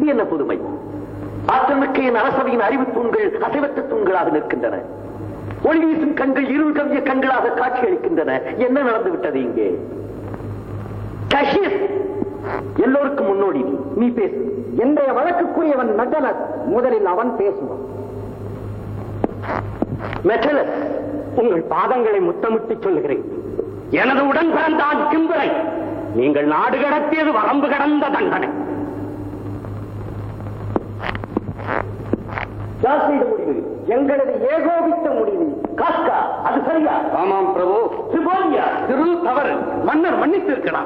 இது என்ன புதுமை ஆற்றலுக்கு என் அரசவையின் அறிவு தூண்கள் அசைவற்ற தூண்களாக நிற்கின்றன ஒளி வீசும் கண்கள் இருள் கவிய கண்களாக காட்சியளிக்கின்றன என்ன நடந்து விட்டது இங்கே கஷீர் எல்லோருக்கும் முன்னோடி நீ நீ பேசு இன்றைய வழக்குக்குரியவன் மெட்டலஸ் முதலில் அவன் பேசுவான் மெட்டலஸ் உங்கள் பாதங்களை முத்தமிட்டு சொல்லுகிறேன் எனது உடன் பிறந்தான் கிம்பரை நீங்கள் நாடு கடத்தியது வரம்பு கடந்த தண்டனை யார் செய்த முடிவு எங்களது ஏகோபித்த முடிவு காஸ்கா அது சரியா ஆமாம் பிரபு சிபோனியா திரு தவறு மன்னர் மன்னித்திருக்கலாம்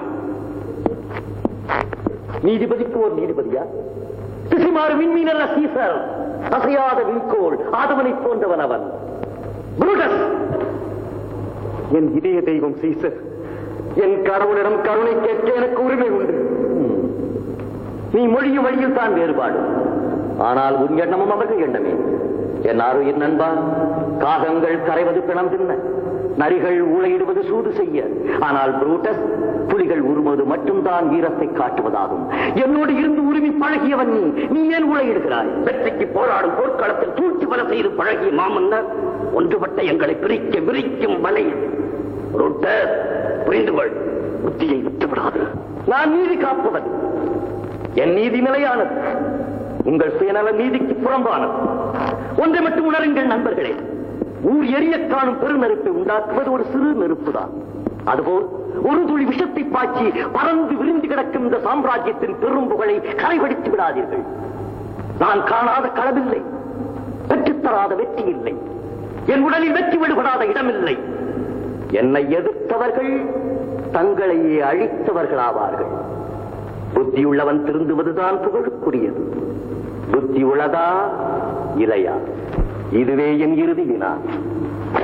நீதிபதிக்கு ஒரு நீதிபதியா திசைமாறு விண்மீனல்ல சீசர் அசையாத விண்கோள் ஆதவனை போன்றவன் அவன் புரூட்டஸ் என் இதய தெய்வம் சீசர் என் கடவுளிடம் கருணை கேட்க எனக்கு உரிமை உண்டு நீ மொழியும் வழியில் தான் வேறுபாடு ஆனால் உன் எண்ணமும் அவர்கள் எண்ணமே என் ஆரோயின் நண்பா காகங்கள் கரைவது பிணம் தின்ன நரிகள் ஊழையிடுவது சூது செய்ய ஆனால் புரூட்டஸ் புலிகள் உருவது மட்டும்தான் வீரத்தை காட்டுவதாகும் என்னோடு இருந்து உரிமை பழகியவன் நீ நீ ஏன் ஊழையிடுகிறாய் வெற்றிக்கு போராடும் போர்க்களத்தில் தூக்கி வர செய்து பழகிய மாமன்னர் ஒன்றுபட்ட எங்களை பிரிக்க விரிக்கும் வலை ரோட்டர் புரிந்து கொள் புத்தியை விட்டுவிடாது நான் நீதி காப்பவன் என் நீதி நிலையானது உங்கள் சுயநல நீதிக்கு புறம்பானது ஒன்றை மட்டும் உணருங்கள் நண்பர்களே ஊர் எரிய காணும் பெருநெருப்பை உண்டாக்குவது ஒரு சிறு நெருப்புதான் அதுபோல் ஒரு துளி விஷத்தை பாய்ச்சி பறந்து விரிந்து கிடக்கும் இந்த சாம்ராஜ்யத்தின் பெரும்புகளை கரைபடித்து விடாதீர்கள் நான் காணாத களமில்லை பெற்றுத்தராத வெற்றி இல்லை என் உடலில் வெற்றி விடுபடாத இடமில்லை என்னை எதிர்த்தவர்கள் தங்களையே அழித்தவர்களாவார்கள் புத்தியுள்ளவன் திருந்துவதுதான் புகழுக்குரியது புத்தி உள்ளதா இலையா இதுவே என் இறுதி வினா